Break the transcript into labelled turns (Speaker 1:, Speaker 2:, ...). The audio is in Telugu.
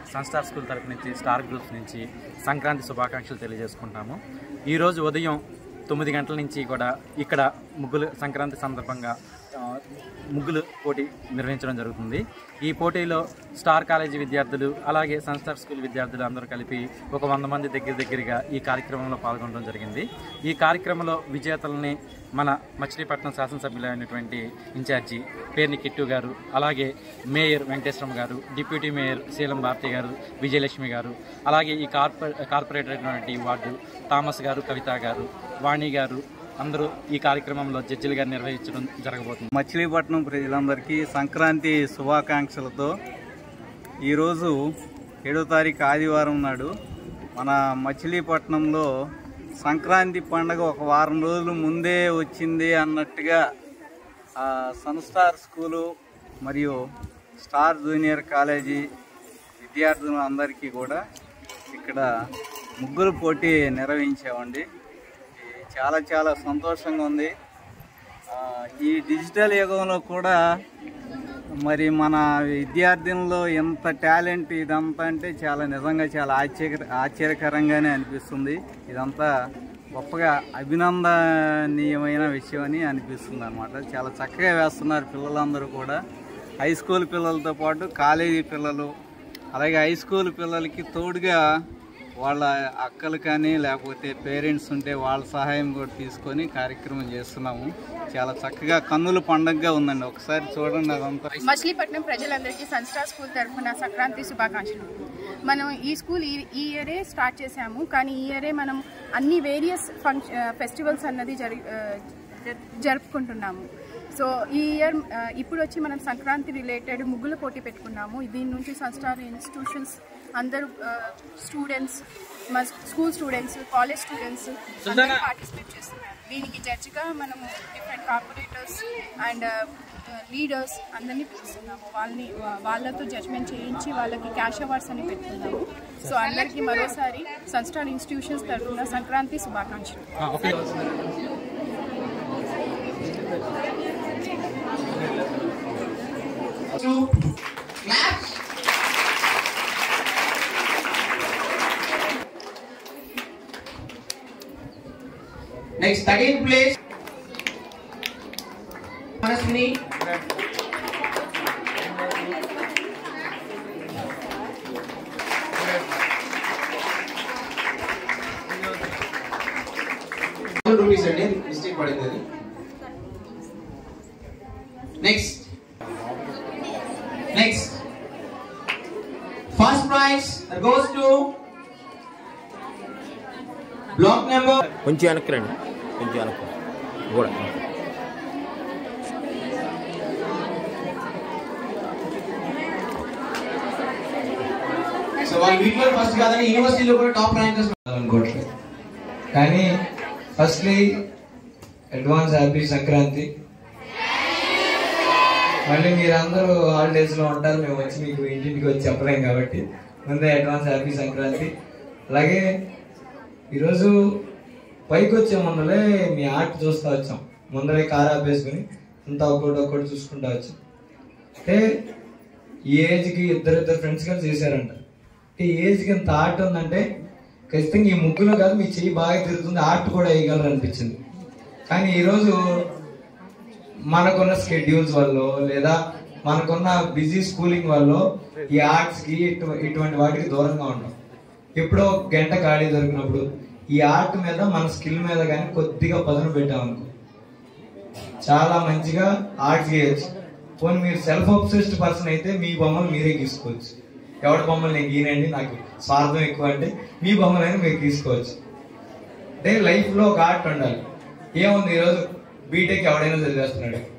Speaker 1: సన్స్టార్ స్కూల్ తరపు నుంచి స్టార్ గ్రూప్స్ నుంచి సంక్రాంతి శుభాకాంక్షలు తెలియజేసుకుంటాము ఈరోజు ఉదయం తొమ్మిది గంటల నుంచి కూడా ఇక్కడ ముగ్గులు సంక్రాంతి సందర్భంగా ఆ, ముగ్గులు పోటీ నిర్వహించడం జరుగుతుంది ఈ పోటీలో స్టార్ కాలేజీ విద్యార్థులు అలాగే సన్స్టార్ స్కూల్ విద్యార్థులు అందరూ కలిపి ఒక వంద మంది దగ్గర దగ్గరగా ఈ కార్యక్రమంలో పాల్గొనడం జరిగింది ఈ కార్యక్రమంలో విజేతలని మన మచిలీపట్నం శాసనసభ్యులైనటువంటి ఇన్ఛార్జి పేర్ని కిట్టు గారు అలాగే మేయర్ వెంకటేశ్వరం గారు డిప్యూటీ మేయర్ శీలం భారతి గారు విజయలక్ష్మి గారు అలాగే ఈ కార్పొరే కార్పొరేటర్ అయినటువంటి వార్డు థామస్ గారు కవిత గారు వాణి గారు అందరూ ఈ కార్యక్రమంలో జడ్జిలుగా నిర్వహించడం జరగబోతుంది
Speaker 2: మచిలీపట్నం ప్రజలందరికీ సంక్రాంతి శుభాకాంక్షలతో ఈరోజు ఏడో తారీఖు ఆదివారం నాడు మన మచిలీపట్నంలో సంక్రాంతి పండగ ఒక వారం రోజుల ముందే వచ్చింది అన్నట్టుగా ఆ సన్స్టార్ స్కూలు మరియు స్టార్ జూనియర్ కాలేజీ విద్యార్థులు అందరికీ కూడా ఇక్కడ ముగ్గురు పోటీ నిర్వహించామండి ఇది చాలా చాలా సంతోషంగా ఉంది ఆ, ఈ డిజిటల్ యుగంలో కూడా మరి మన విద్యార్థుల్లో ఎంత టాలెంట్ ఇదంతా అంటే చాలా నిజంగా చాలా ఆశ్చర్య ఆశ్చర్యకరంగానే అనిపిస్తుంది ఇదంతా గొప్పగా అభినందనీయమైన విషయం అని అనిపిస్తుంది అనమాట చాలా చక్కగా వేస్తున్నారు పిల్లలందరూ కూడా హై స్కూల్ పిల్లలతో పాటు కాలేజీ పిల్లలు అలాగే హై స్కూల్ పిల్లలకి తోడుగా వాళ్ళ అక్కలు కానీ లేకపోతే పేరెంట్స్ ఉంటే వాళ్ళ సహాయం కూడా తీసుకొని కార్యక్రమం చేస్తున్నాము చాలా చక్కగా కన్నుల పండగగా ఉందండి ఒకసారి చూడండి అదంతా
Speaker 3: మచిలీపట్నం ప్రజలందరికీ సన్స్టార్ స్కూల్ తరఫున సంక్రాంతి శుభాకాంక్షలు మనం ఈ స్కూల్ ఈ ఈ ఇయరే స్టార్ట్ చేసాము కానీ ఈ ఇయరే మనం అన్ని వేరియస్ ఫంక్షన్ ఫెస్టివల్స్ అన్నది జరి ఆ, జ- జరుపుకుంటున్నాము సో ఈ ఇయర్ ఆ, ఇప్పుడు వచ్చి మనం సంక్రాంతి రిలేటెడ్ ముగ్గుల పోటీ పెట్టుకున్నాము దీని నుంచి సన్స్టార్ ఇన్స్టిట్యూషన్స్ అందరూ స్టూడెంట్స్ మా స్కూల్ స్టూడెంట్స్ కాలేజ్ స్టూడెంట్స్ అందరూ పార్టిసిపేట్ చేస్తున్నారు దీనికి జడ్జిగా మనము డిఫరెంట్ కార్పొరేటర్స్ అండ్ లీడర్స్ అందరినీ పిలుస్తున్నాము వాళ్ళని వా- వాళ్ళతో జడ్జ్మెంట్ చేయించి వాళ్ళకి క్యాష్ అవార్డ్స్ అని పెడుతున్నాము సో అందరికీ మరోసారి సన్స్టార్ ఇన్స్టిట్యూషన్స్ తరఫున సంక్రాంతి శుభాకాంక్షలు
Speaker 4: Next, second place. Manaswini. rupees అండి మిస్టేక్ పడింది అది next next first prize goes to block number
Speaker 5: కొంచెం వెనక్కి రండి కొంచెం వెనక్కి కూడా
Speaker 4: సో వాళ్ళు వీటిలో ఫస్ట్ కాదని యూనివర్సిటీలో కూడా టాప్ ర్యాంకర్స్
Speaker 6: అనుకోవట్లేదు కానీ ఫస్ట్లీ అడ్వాన్స్ హ్యాపీ సంక్రాంతి మళ్ళీ మీరందరూ హాలిడేస్ లో ఉంటారు మేము వచ్చి మీకు ఇంటింటికి వచ్చి చెప్పలేం కాబట్టి ముందే అడ్వాన్స్ హ్యాపీ సంక్రాంతి అలాగే ఈరోజు పైకి వచ్చే ముందరే మీ ఆర్ట్ చూస్తూ వచ్చాం ముందరే కార్ ఆపేసుకుని అంతా ఒక్కొక్కటి ఒక్కొక్కటి చూసుకుంటూ వచ్చాం అంటే ఈ ఏజ్కి ఇద్దరు ఇద్దరు ఫ్రెండ్స్ కలిసి చేశారంట అంటే ఈ ఏజ్కి ఇంత ఆర్ట్ ఉందంటే ఖచ్చితంగా ఈ ముగ్గులో కాదు మీ చెయ్యి బాగా తిరుగుతుంది ఆర్ట్ కూడా వేయగలరు అనిపించింది కానీ ఈరోజు మనకున్న స్కెడ్యూల్స్ వల్ల లేదా మనకున్న బిజీ స్కూలింగ్ వల్ల ఈ ఆర్ట్స్ కి ఇటు- ఇటువంటి వాటికి దూరంగా ఉంటాం ఎప్పుడో ఒక గంట ఖాళీ దొరికినప్పుడు ఈ ఆర్ట్ మీద మన స్కిల్ మీద కానీ కొద్దిగా పదును పెట్టామనుకో చాలా మంచిగా ఆర్ట్ చేయొచ్చు పోనీ మీరు సెల్ఫ్ అబ్సెస్డ్ పర్సన్ అయితే మీ బొమ్మలు మీరే గీసుకోవచ్చు ఎవరి బొమ్మలు నేను గీనండి నాకు స్వార్థం ఎక్కువ అంటే మీ బొమ్మలైనా మీరు గీసుకోవచ్చు అంటే లైఫ్ లో ఒక ఆర్ట్ ఉండాలి ఏముంది ఈరోజు బీటెక్ ఎవడైనా చదివేస్తున్నాడు